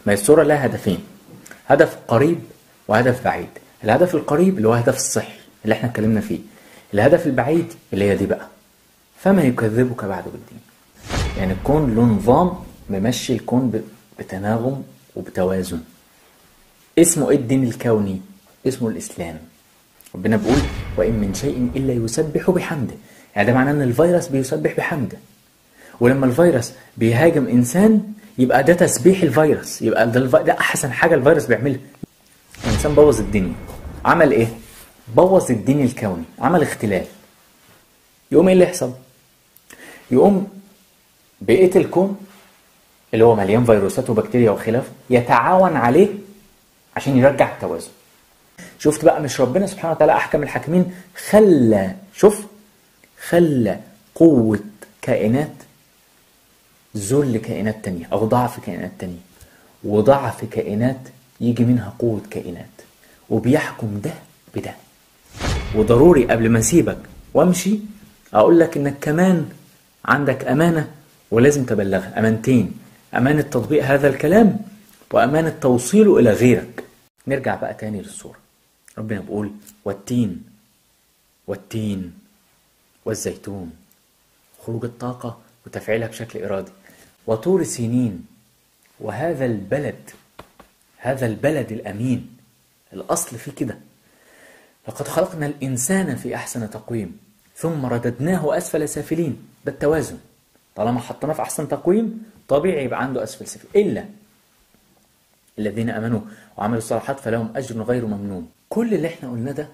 ما هي الصورة لها هدفين هدف قريب وهدف بعيد الهدف القريب اللي هو هدف الصحي اللي احنا اتكلمنا فيه الهدف البعيد اللي هي دي بقى فما يكذبك بعد بالدين يعني الكون له نظام ممشي الكون ب- بتناغم وبتوازن اسمه ايه الدين الكوني اسمه الاسلام ربنا بيقول وان من شيء الا يسبح بحمده يعني ده معناه ان الفيروس بيسبح بحمده ولما الفيروس بيهاجم انسان يبقى ده تسبيح الفيروس يبقى ده, الف... ده احسن حاجه الفيروس بيعملها الانسان بوظ الدنيا عمل ايه بوظ الدين الكوني عمل اختلال يقوم ايه اللي يحصل يقوم بقيه الكون اللي هو مليان فيروسات وبكتيريا وخلافه يتعاون عليه عشان يرجع التوازن شفت بقى مش ربنا سبحانه وتعالى احكم الحاكمين خلى شوف خلى قوة كائنات ذل كائنات تانية أو ضعف كائنات تانية وضعف كائنات يجي منها قوة كائنات وبيحكم ده بده وضروري قبل ما اسيبك وامشي اقول لك انك كمان عندك امانه ولازم تبلغها امانتين امانه تطبيق هذا الكلام وامانه توصيله الى غيرك نرجع بقى تاني للصوره ربنا بيقول والتين والتين والزيتون خروج الطاقه وتفعيلها بشكل ارادي وطور سينين وهذا البلد هذا البلد الامين الاصل فيه كده لقد خلقنا الإنسان في أحسن تقويم ثم رددناه أسفل سافلين ده التوازن طالما حطيناه في أحسن تقويم طبيعي يبقى عنده أسفل سافل إلا الذين آمنوا وعملوا الصالحات فلهم أجر غير ممنون كل اللي احنا قلناه ده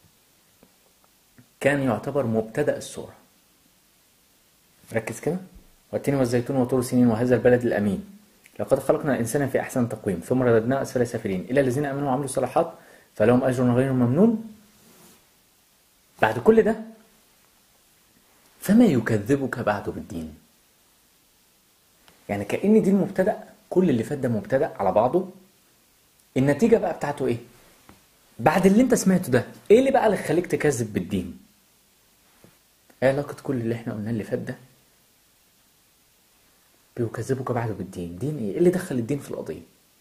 كان يعتبر مبتدأ السورة ركز كده والتين والزيتون وطور سنين وهذا البلد الأمين لقد خلقنا الإنسان في أحسن تقويم ثم رددناه أسفل سافلين إلا الذين آمنوا وعملوا الصالحات فلهم أجر غير ممنون بعد كل ده فما يكذبك بعد بالدين يعني كأن دي المبتدأ كل اللي فات ده مبتدأ على بعضه النتيجة بقى بتاعته ايه بعد اللي انت سمعته ده ايه اللي بقى اللي يخليك تكذب بالدين ايه علاقة كل اللي احنا قلناه اللي فات ده بيكذبك بعده بالدين دين ايه ايه اللي دخل الدين في القضية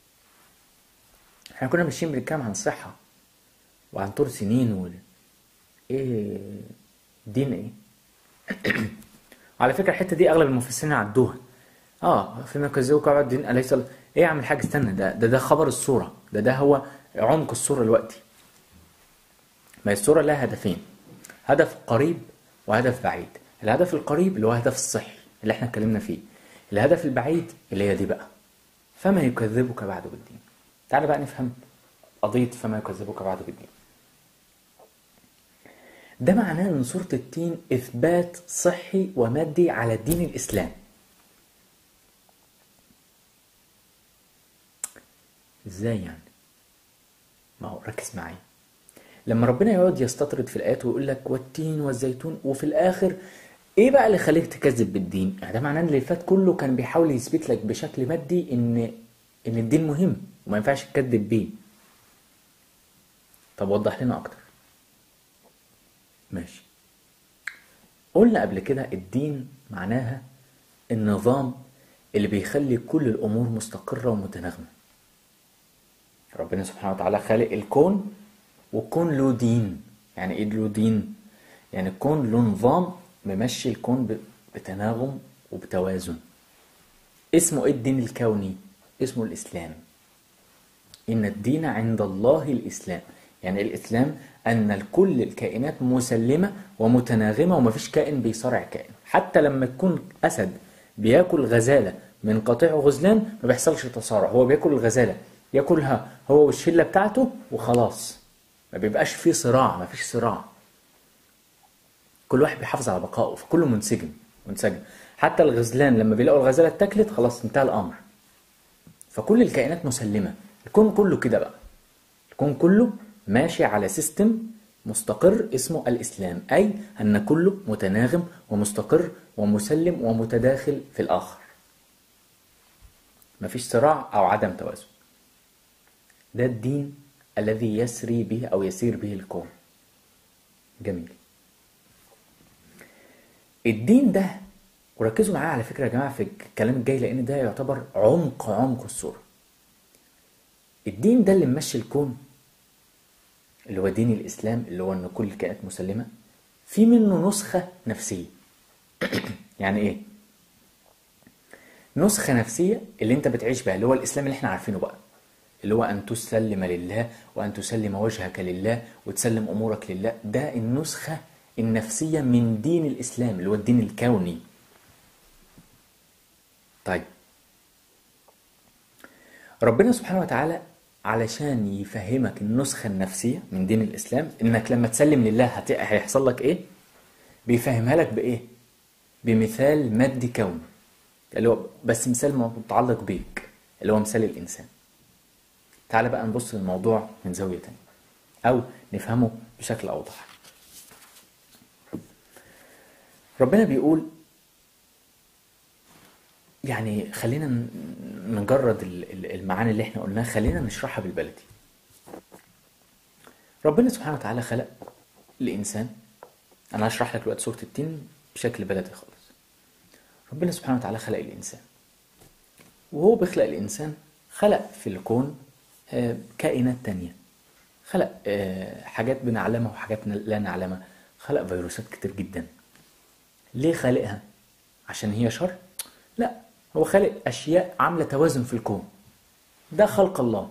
احنا كنا ماشيين بنتكلم عن الصحة وعن طول سنين و... ايه دين ايه على فكرة الحتة دي اغلب المفسرين عدوها اه فيما يكذبك بعد الدين اليس ال- ايه يا عم الحاج استنى ده ده ده خبر الصورة ده ده هو عمق الصورة دلوقتي ما هي الصورة لها هدفين هدف قريب وهدف بعيد الهدف القريب اللي هو هدف الصحي اللي احنا اتكلمنا فيه الهدف البعيد اللي هي دي بقى فما يكذبك بعد بالدين تعال بقى نفهم قضية فما يكذبك بعد بالدين ده معناه ان سورة التين اثبات صحي ومادي على الدين الاسلام ازاي يعني ما هو ركز معايا لما ربنا يقعد يستطرد في الايات ويقول لك والتين والزيتون وفي الاخر ايه بقى اللي خليك تكذب بالدين يعني ده معناه ان اللي فات كله كان بيحاول يثبت لك بشكل مادي ان ان الدين مهم وما ينفعش تكذب بيه طب وضح لنا اكتر ماشي قلنا قبل كده الدين معناها النظام اللي بيخلي كل الامور مستقره ومتناغمه ربنا سبحانه وتعالى خالق الكون والكون له دين يعني ايه له دين يعني الكون له نظام ممشي الكون ب- بتناغم وبتوازن اسمه ايه الدين الكوني اسمه الاسلام ان الدين عند الله الاسلام يعني الاسلام ان الكل الكائنات مسلمه ومتناغمه ومفيش كائن بيصارع كائن حتى لما يكون اسد بياكل غزاله من قطيع غزلان ما بيحصلش تصارع هو بياكل الغزاله ياكلها هو والشله بتاعته وخلاص ما بيبقاش فيه صراع ما فيش صراع كل واحد بيحافظ على بقائه فكله منسجم منسجم حتى الغزلان لما بيلاقوا الغزاله اتاكلت خلاص انتهى الامر فكل الكائنات مسلمه الكون كله كده بقى الكون كله ماشي على سيستم مستقر اسمه الإسلام أي أن كله متناغم ومستقر ومسلم ومتداخل في الآخر مفيش صراع أو عدم توازن ده الدين الذي يسري به أو يسير به الكون جميل الدين ده وركزوا معايا على فكرة يا جماعة في الكلام الجاي لأن ده يعتبر عمق عمق الصورة الدين ده اللي ممشي الكون اللي هو دين الإسلام اللي هو إن كل الكائنات مسلمة في منه نسخة نفسية يعني إيه؟ نسخة نفسية اللي أنت بتعيش بها اللي هو الإسلام اللي إحنا عارفينه بقى اللي هو أن تسلم لله وأن تسلم وجهك لله وتسلم أمورك لله ده النسخة النفسية من دين الإسلام اللي هو الدين الكوني طيب ربنا سبحانه وتعالى علشان يفهمك النسخة النفسية من دين الإسلام إنك لما تسلم لله هت... هيحصل لك إيه؟ بيفهمها لك بإيه؟ بمثال مادي كوني اللي هو بس مثال متعلق بيك اللي هو مثال الإنسان تعال بقى نبص للموضوع من زاوية تانية أو نفهمه بشكل أوضح ربنا بيقول يعني خلينا نجرد المعاني اللي احنا قلناها خلينا نشرحها بالبلدي ربنا سبحانه وتعالى خلق الإنسان أنا هشرح لك دلوقتي سورة التين بشكل بلدي خالص ربنا سبحانه وتعالى خلق الإنسان وهو بيخلق الإنسان خلق في الكون كائنات تانية خلق حاجات بنعلمها وحاجات لا نعلمها خلق فيروسات كتير جدا ليه خالقها عشان هي شر لا هو خالق أشياء عاملة توازن في الكون ده خلق الله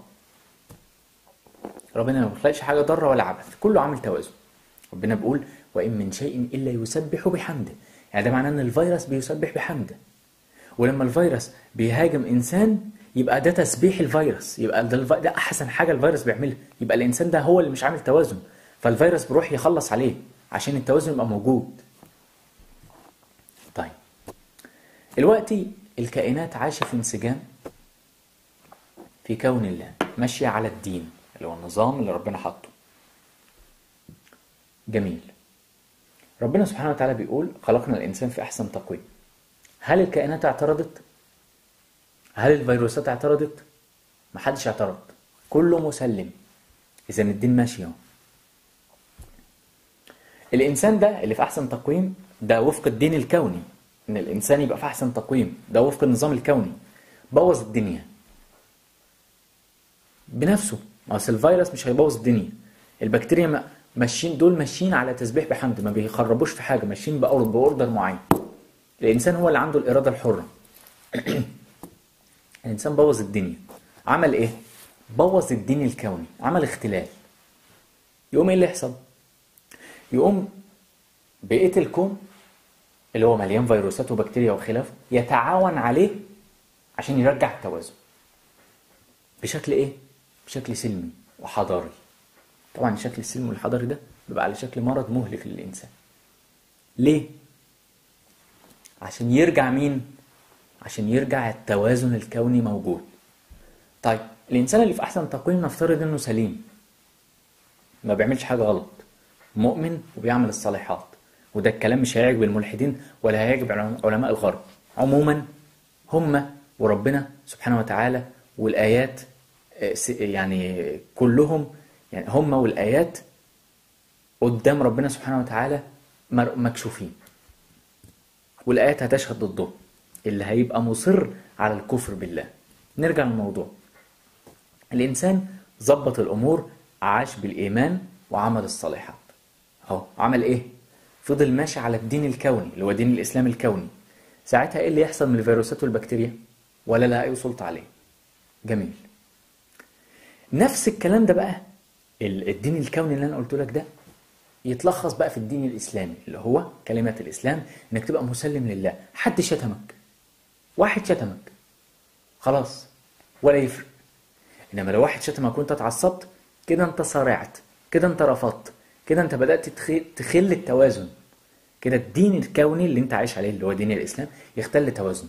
ربنا ما بيخلقش حاجة ضارة ولا عبث كله عامل توازن ربنا بيقول وإن من شيء إلا يسبح بحمده يعني ده معناه إن الفيروس بيسبح بحمده ولما الفيروس بيهاجم إنسان يبقى ده تسبيح الفيروس يبقى ده, الف... ده أحسن حاجة الفيروس بيعملها يبقى الإنسان ده هو اللي مش عامل توازن فالفيروس بيروح يخلص عليه عشان التوازن يبقى موجود طيب دلوقتي الكائنات عايشة في انسجام في كون الله ماشية على الدين اللي هو النظام اللي ربنا حاطه جميل ربنا سبحانه وتعالى بيقول خلقنا الإنسان في أحسن تقويم هل الكائنات اعترضت؟ هل الفيروسات اعترضت؟ محدش اعترض كله مسلم إذا الدين ماشي اهو الإنسان ده اللي في أحسن تقويم ده وفق الدين الكوني ان الانسان يبقى في احسن تقويم ده وفق النظام الكوني بوظ الدنيا بنفسه ما اصل الفيروس مش هيبوظ الدنيا البكتيريا ماشيين دول ماشيين على تسبيح بحمد ما بيخربوش في حاجه ماشيين بأورد باوردر معين الانسان هو اللي عنده الاراده الحره الانسان بوظ الدنيا عمل ايه بوظ الدين الكوني عمل اختلال يقوم ايه اللي يحصل يقوم بقيه الكون اللي هو مليان فيروسات وبكتيريا وخلافه يتعاون عليه عشان يرجع التوازن بشكل ايه بشكل سلمي وحضاري طبعا الشكل السلمي والحضاري ده بيبقى على شكل مرض مهلك للانسان ليه عشان يرجع مين عشان يرجع التوازن الكوني موجود طيب الانسان اللي في احسن تقويم نفترض انه سليم ما بيعملش حاجه غلط مؤمن وبيعمل الصالحات وده الكلام مش هيعجب الملحدين ولا هيعجب علماء الغرب عموما هم وربنا سبحانه وتعالى والآيات يعني كلهم يعني هم والآيات قدام ربنا سبحانه وتعالى مكشوفين والآيات هتشهد ضده اللي هيبقى مصر على الكفر بالله نرجع للموضوع الإنسان ظبط الأمور عاش بالإيمان وعمل الصالحات أهو عمل إيه؟ فضل ماشي على الدين الكوني اللي هو دين الإسلام الكوني ساعتها إيه اللي يحصل من الفيروسات والبكتيريا ولا لها أي سلطة عليه جميل نفس الكلام ده بقى الدين الكوني اللي أنا قلت لك ده يتلخص بقى في الدين الإسلامي اللي هو كلمة الإسلام إنك تبقى مسلم لله حد شتمك واحد شتمك خلاص ولا يفرق إنما لو واحد شتمك وأنت اتعصبت كده أنت صارعت كده أنت رفضت كده أنت بدأت تخل التوازن كده الدين الكوني اللي أنت عايش عليه اللي هو دين الإسلام يختل توازنه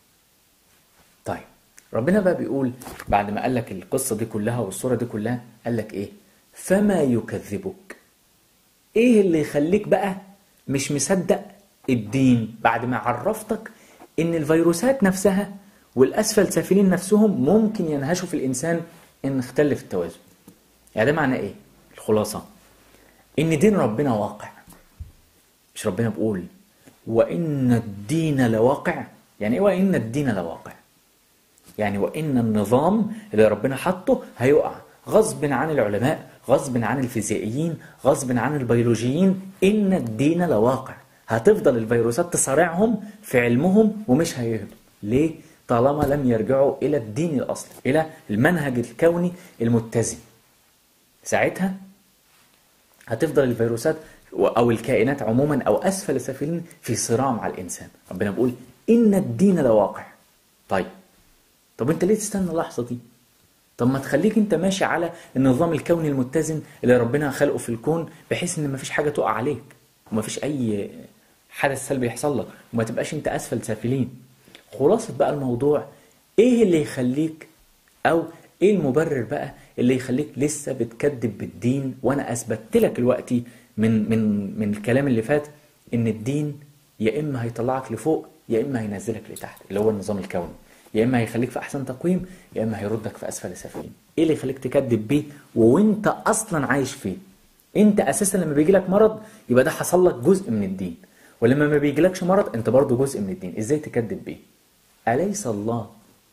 طيب ربنا بقى بيقول بعد ما قال لك القصة دي كلها والصورة دي كلها قال لك إيه فما يكذبك ايه اللي يخليك بقى مش مصدق الدين بعد ما عرفتك ان الفيروسات نفسها والاسفل سافلين نفسهم ممكن ينهشوا في الانسان ان اختل في التوازن يعني ده معناه ايه الخلاصة ان دين ربنا واقع مش ربنا بيقول وان الدين لواقع يعني ايه وان الدين لواقع يعني وان النظام اللي ربنا حطه هيقع غصب عن العلماء غصب عن الفيزيائيين غصب عن البيولوجيين ان الدين لواقع هتفضل الفيروسات تصارعهم في علمهم ومش هيهدوا ليه طالما لم يرجعوا الى الدين الاصلي الى المنهج الكوني المتزن ساعتها هتفضل الفيروسات او الكائنات عموما او اسفل السافلين في صراع مع الانسان ربنا بيقول ان الدين لواقع طيب طب انت ليه تستنى اللحظه دي طب ما تخليك انت ماشي على النظام الكوني المتزن اللي ربنا خلقه في الكون بحيث ان مفيش حاجه تقع عليك ومفيش اي حدث سلبي يحصل لك وما تبقاش انت اسفل سافلين خلاصة بقى الموضوع ايه اللي يخليك او ايه المبرر بقى اللي يخليك لسه بتكذب بالدين وانا اثبتت لك دلوقتي من من من الكلام اللي فات ان الدين يا اما هيطلعك لفوق يا اما هينزلك لتحت اللي هو النظام الكوني يا اما هيخليك في احسن تقويم يا اما هيردك في اسفل السافلين ايه اللي يخليك تكذب بيه وانت اصلا عايش فيه انت اساسا لما بيجي لك مرض يبقى ده حصل لك جزء من الدين ولما ما بيجيلكش مرض انت برضه جزء من الدين ازاي تكذب بيه اليس الله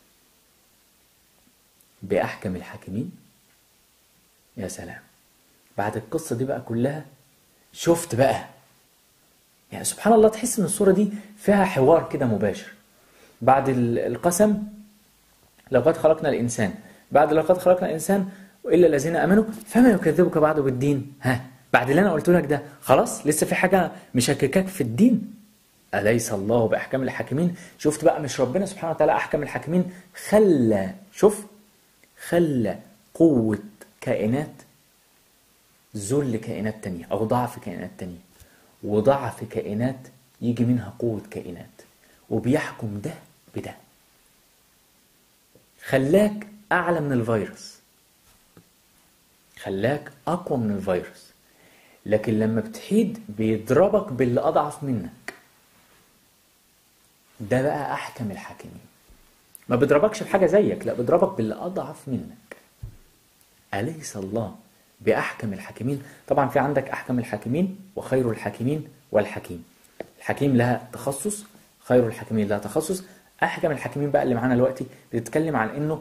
باحكم الحاكمين يا سلام بعد القصه دي بقى كلها شفت بقى يعني سبحان الله تحس ان الصوره دي فيها حوار كده مباشر بعد القسم لقد خلقنا الانسان بعد لقد خلقنا الانسان والا الذين امنوا فما يكذبك بعد بالدين ها بعد اللي انا قلت لك ده خلاص لسه في حاجه مشككاك في الدين اليس الله باحكام الحاكمين شفت بقى مش ربنا سبحانه وتعالى احكم الحاكمين خلى شوف خلى قوه كائنات ذل كائنات تانية او ضعف كائنات تانية وضعف كائنات يجي منها قوه كائنات وبيحكم ده بده خلاك اعلى من الفيروس خلاك اقوى من الفيروس لكن لما بتحيد بيضربك باللي اضعف منك ده بقى احكم الحاكمين ما بيضربكش بحاجه زيك لا بيضربك باللي اضعف منك اليس الله باحكم الحاكمين طبعا في عندك احكم الحاكمين وخير الحاكمين والحكيم الحكيم لها تخصص خير الحاكمين لها تخصص احكم الحاكمين بقى اللي معانا دلوقتي بتتكلم عن انه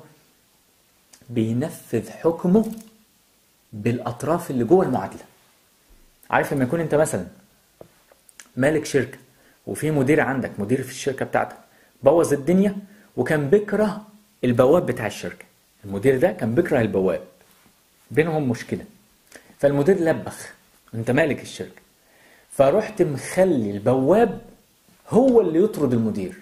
بينفذ حكمه بالاطراف اللي جوه المعادله عارف لما يكون انت مثلا مالك شركه وفي مدير عندك مدير في الشركه بتاعتك بوظ الدنيا وكان بيكره البواب بتاع الشركه المدير ده كان بيكره البواب بينهم مشكله فالمدير لبخ انت مالك الشركه فرحت مخلي البواب هو اللي يطرد المدير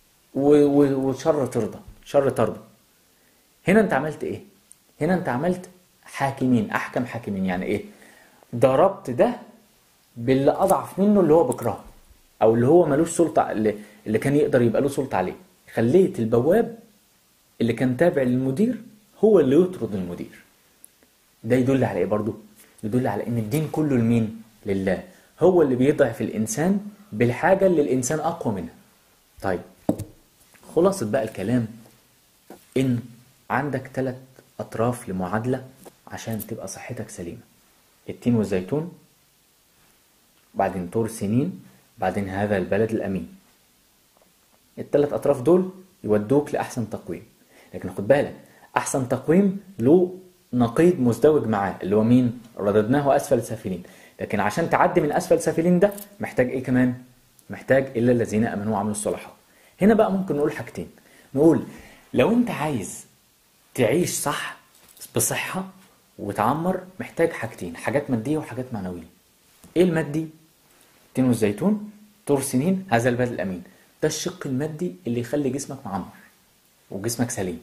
وشر ترضى شر ترضى هنا انت عملت ايه هنا انت عملت حاكمين احكم حاكمين يعني ايه ضربت ده باللي اضعف منه اللي هو بيكرهه او اللي هو ملوش سلطه اللي, اللي كان يقدر يبقى له سلطه عليه خليت البواب اللي كان تابع للمدير هو اللي يطرد المدير ده يدل على ايه برضه يدل على ان الدين كله لمين لله هو اللي بيضعف الانسان بالحاجه اللي الانسان اقوى منها طيب خلاصة بقى الكلام ان عندك ثلاث اطراف لمعادله عشان تبقى صحتك سليمه التين والزيتون بعدين طور سنين بعدين هذا البلد الأمين الثلاث أطراف دول يودوك لأحسن تقويم لكن خد بالك أحسن تقويم له نقيض مزدوج معاه اللي هو مين؟ رددناه أسفل سافلين لكن عشان تعدي من أسفل سافلين ده محتاج إيه كمان؟ محتاج إلا الذين آمنوا وعملوا الصالحات هنا بقى ممكن نقول حاجتين نقول لو أنت عايز تعيش صح بصحة وتعمر محتاج حاجتين حاجات مادية وحاجات معنوية ايه المادي التين والزيتون طور سنين هذا البلد الامين ده الشق المادي اللي يخلي جسمك معمر وجسمك سليم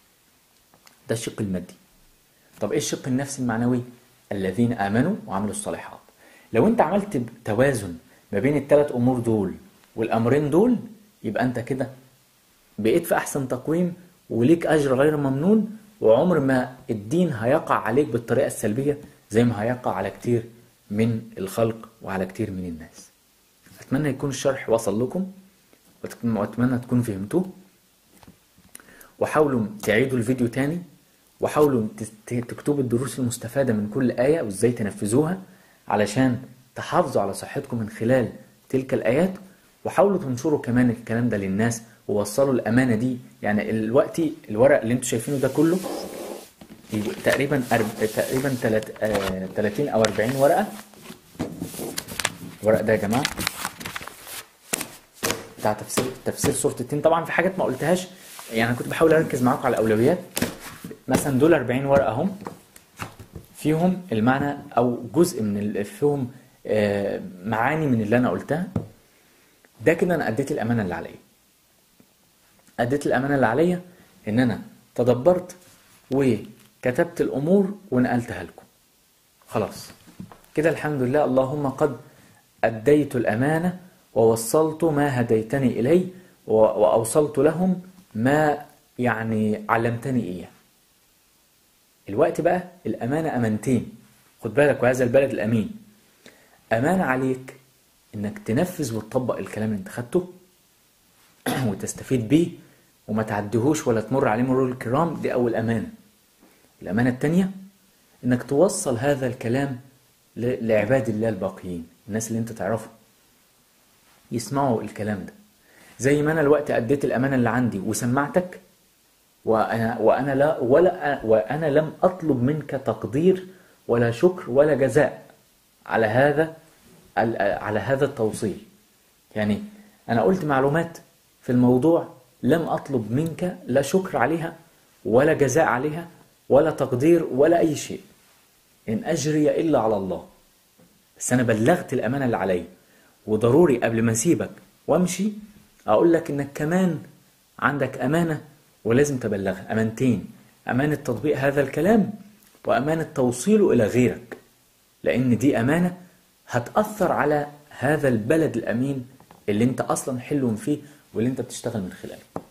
ده الشق المادي طب ايه الشق النفسي المعنوي الذين امنوا وعملوا الصالحات لو انت عملت توازن ما بين الثلاث امور دول والامرين دول يبقى انت كده بقيت في احسن تقويم وليك اجر غير ممنون وعمر ما الدين هيقع عليك بالطريقة السلبية زي ما هيقع على كتير من الخلق وعلى كتير من الناس أتمنى يكون الشرح وصل لكم وأتمنى تكونوا فهمتوه وحاولوا تعيدوا الفيديو تاني وحاولوا تكتبوا الدروس المستفادة من كل آية وإزاي تنفذوها علشان تحافظوا على صحتكم من خلال تلك الآيات وحاولوا تنشروا كمان الكلام ده للناس ووصلوا الامانه دي يعني الوقت الورق اللي انتوا شايفينه ده كله يبقى تقريبا أرب... تقريبا تلات... آه... 30 او 40 ورقه الورق ده يا جماعه بتاع تفسير تفسير سوره التين طبعا في حاجات ما قلتهاش يعني انا كنت بحاول اركز معاكم على الاولويات مثلا دول 40 ورقه اهم فيهم المعنى او جزء من ال- فيهم آه، معاني من اللي انا قلتها ده كده انا اديت الامانه اللي عليا اديت الامانه اللي عليا ان انا تدبرت وكتبت الامور ونقلتها لكم خلاص كده الحمد لله اللهم قد اديت الامانه ووصلت ما هديتني اليه و- واوصلت لهم ما يعني علمتني اياه الوقت بقى الامانه امانتين خد بالك وهذا البلد الامين امانه عليك انك تنفذ وتطبق الكلام اللي انت خدته وتستفيد بيه وما تعديهوش ولا تمر عليه مرور الكرام دي أول أمانة الأمانة التانية إنك توصل هذا الكلام ل- لعباد الله الباقيين الناس اللي أنت تعرفهم يسمعوا الكلام ده زي ما أنا الوقت أديت الأمانة اللي عندي وسمعتك وأنا وأنا لا ولا وأنا لم أطلب منك تقدير ولا شكر ولا جزاء على هذا على هذا التوصيل يعني أنا قلت معلومات في الموضوع لم أطلب منك لا شكر عليها ولا جزاء عليها ولا تقدير ولا أي شيء إن أجري إلا على الله بس أنا بلغت الأمانة اللي عليا وضروري قبل ما أسيبك وأمشي أقول لك إنك كمان عندك أمانة ولازم تبلغها أمانتين أمانة تطبيق هذا الكلام وأمانة توصيله إلى غيرك لأن دي أمانة هتأثر على هذا البلد الأمين اللي أنت أصلا حلم فيه واللي أنت بتشتغل من خلاله